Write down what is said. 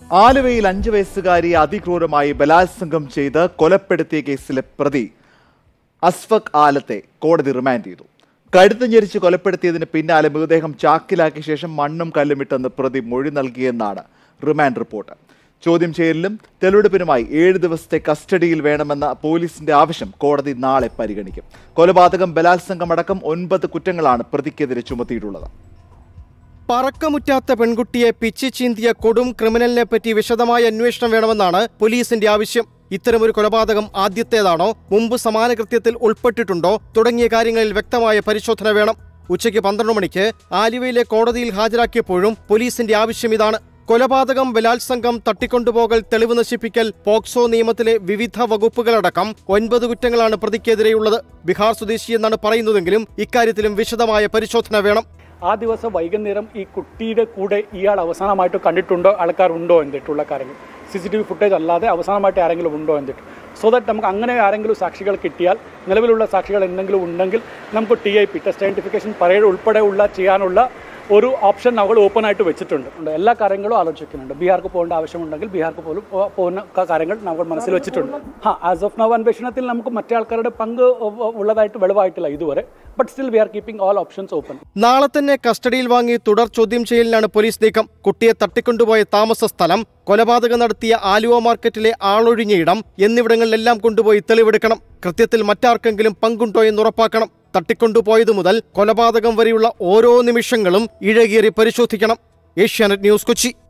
ആലുവയിൽ അഞ്ചു വയസ്സുകാരിയെ അതിക്രൂരമായി ബലാത്സംഗം ചെയ്ത് കൊലപ്പെടുത്തിയ കേസിലെ പ്രതി അസ്ഫക് ആലത്തെ കോടതി റിമാൻഡ് ചെയ്തു കഴുത്ത് ഞെരിച്ച് കൊലപ്പെടുത്തിയതിന് പിന്നാലെ മൃതദേഹം ചാക്കിലാക്കിയ ശേഷം മണ്ണും കല്ലുമിട്ടെന്ന് പ്രതി മൊഴി നൽകിയെന്നാണ് റിമാൻഡ് റിപ്പോർട്ട് ചോദ്യം ചെയ്യലിലും തെളിവെടുപ്പിനുമായി ഏഴ് ദിവസത്തെ കസ്റ്റഡിയിൽ വേണമെന്ന പോലീസിന്റെ ആവശ്യം കോടതി നാളെ പരിഗണിക്കും കൊലപാതകം ബലാത്സംഗം അടക്കം ഒൻപത് കുറ്റങ്ങളാണ് പ്രതിക്കെതിരെ ചുമത്തിയിട്ടുള്ളത് പറക്കമുറ്റാത്ത പെൺകുട്ടിയെ പിച്ചി ചീന്തിയ കൊടും ക്രിമിനലിനെ പറ്റി വിശദമായ അന്വേഷണം വേണമെന്നാണ് പോലീസിന്റെ ആവശ്യം ഇത്തരമൊരു കൊലപാതകം ആദ്യത്തേതാണോ മുമ്പ് സമാന കൃത്യത്തിൽ ഉൾപ്പെട്ടിട്ടുണ്ടോ തുടങ്ങിയ കാര്യങ്ങളിൽ വ്യക്തമായ പരിശോധന വേണം ഉച്ചയ്ക്ക് പന്ത്രണ്ട് മണിക്ക് ആലുവയിലെ കോടതിയിൽ ഹാജരാക്കിയപ്പോഴും പോലീസിന്റെ ആവശ്യം ഇതാണ് കൊലപാതകം ബലാത്സംഗം തട്ടിക്കൊണ്ടുപോകൽ തെളിവ് നശിപ്പിക്കൽ പോക്സോ നിയമത്തിലെ വിവിധ വകുപ്പുകളടക്കം ഒൻപത് കുറ്റങ്ങളാണ് പ്രതിക്കെതിരെയുള്ളത് ബീഹാർ സ്വദേശിയെന്നാണ് പറയുന്നതെങ്കിലും ഇക്കാര്യത്തിലും വിശദമായ പരിശോധന വേണം ആ ദിവസം വൈകുന്നേരം ഈ കുട്ടിയുടെ കൂടെ ഇയാൾ അവസാനമായിട്ട് കണ്ടിട്ടുണ്ടോ ആൾക്കാരുണ്ടോ എന്നിട്ടുള്ള കാര്യങ്ങൾ C C T V footage അല്ലാതെ അവസാനമായിട്ട് ആരെങ്കിലും ഉണ്ടോ എന്നിട്ട് സോ ദാറ്റ് നമുക്ക് അങ്ങനെ ആരെങ്കിലും സാക്ഷികൾ കിട്ടിയാൽ നിലവിലുള്ള സാക്ഷികൾ എന്തെങ്കിലും ഉണ്ടെങ്കിൽ നമുക്ക് T I P test identification parade ഉൾപ്പെടെ ഉള്ള ചെയ്യാനുള്ള ഒരു ഓപ്ഷൻ നമ്മൾ ഓപ്പൺ ആയിട്ട് വെച്ചിട്ടുണ്ട് ഉണ്ട്. എല്ലാ കാര്യങ്ങളും ആലോചിക്കുന്നുണ്ട് ബീഹാർക്ക് പോകേണ്ട ആവശ്യമുണ്ടെങ്കിൽ ബീഹാർക്ക് പോലും പോ- പോകുന്ന ക- കാര്യങ്ങൾ നമ്മൾ മനസ്സിൽ വെച്ചിട്ടുണ്ട് ഹാ ആസ് ഓഫ് നവ് അന്വേഷണത്തിൽ നമുക്ക് മറ്റേ ആൾക്കാരുടെ പങ്ക് ഉ- ഉള്ളതായിട്ട് വെളിവായിട്ടില്ല ഇതുവരെ but still we are keeping all options open നാളെ തന്നെ കസ്റ്റഡിയിൽ വാങ്ങി തുടർ ചോദ്യം ചെയ്യലിനാണ് പോലീസ് നീക്കം കുട്ടിയെ തട്ടിക്കൊണ്ടുപോയ താമസ സ്ഥലം കൊലപാതകം നടത്തിയ ആലുവ മാർക്കറ്റിലെ ആളൊഴിഞ്ഞ ഇടം എന്നിവിടങ്ങളിലെല്ലാം കൊണ്ടുപോയി തെളിവെടുക്കണം കൃത്യത്തിൽ മറ്റാർക്കെങ്കിലും പങ്കുണ്ടോ എന്ന് ഉറപ്പാക്കണം തട്ടിക്കൊണ്ടുപോയതു മുതൽ കൊലപാതകം വരെയുള്ള ഓരോ നിമിഷങ്ങളും ഇഴകേറി പരിശോധിക്കണം ഏഷ്യാനെറ്റ് ന്യൂസ് കൊച്ചി